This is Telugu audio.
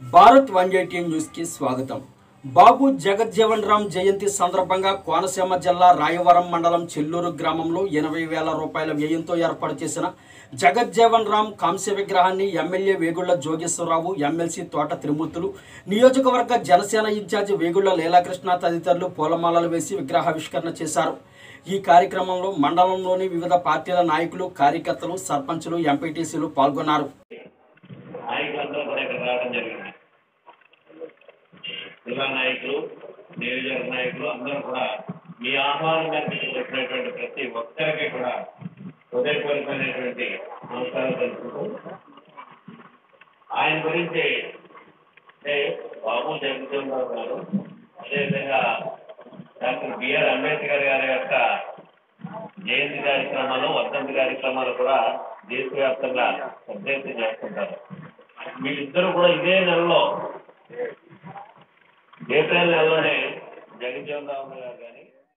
భారత్ వన్ ఎయిటీ న్యూస్కి స్వాగతం బాబు జగజ్జీవన్ రామ్ జయంతి సందర్భంగా కోనసీమ జిల్లా రాయవరం మండలం చెల్లూరు గ్రామంలో ఎనభై వేల రూపాయల వ్యయంతో ఏర్పాటు చేసిన జగజ్జీవన్ రామ్ కాంస్య విగ్రహాన్ని ఎమ్మెల్యే వేగుళ్ల జోగేశ్వరరావు ఎమ్మెల్సీ తోట త్రిమూర్తులు నియోజకవర్గ జనసేన ఇన్ఛార్జి వేగుళ్ల లీలాకృష్ణ తదితరులు పూలమాలలు వేసి విగ్రహావిష్కరణ చేశారు ఈ కార్యక్రమంలో మండలంలోని వివిధ పార్టీల నాయకులు కార్యకర్తలు సర్పంచులు ఎంపీటీసీలు పాల్గొన్నారు నాయకులందరూ కూడా ఇక్కడ రావడం జరిగింది జిల్లా నాయకులు నియోజకవర్గ నాయకులు అందరూ కూడా మీ ఆహ్వానం మేరకు వచ్చినటువంటి ప్రతి ఒక్కరికి కూడా హృదయపూర్వకమైనటువంటి నమస్కారాలు తెలుపుతూ ఆయన గురించి అంటే బాబు జగన్మోహన్ గారు అదేవిధంగా డాక్టర్ బిఆర్ అంబేద్కర్ గారి యొక్క జయంతి కార్యక్రమాలు వర్ధంతి కార్యక్రమాలు కూడా దేశవ్యాప్తంగా పెద్ద ఎత్తున చేస్తుంటారు వీళ్ళిద్దరూ కూడా ఇదే నెలలో ఏప్రిల్ నెలలోనే జగజ్జీవన్ రావు గారు కానీ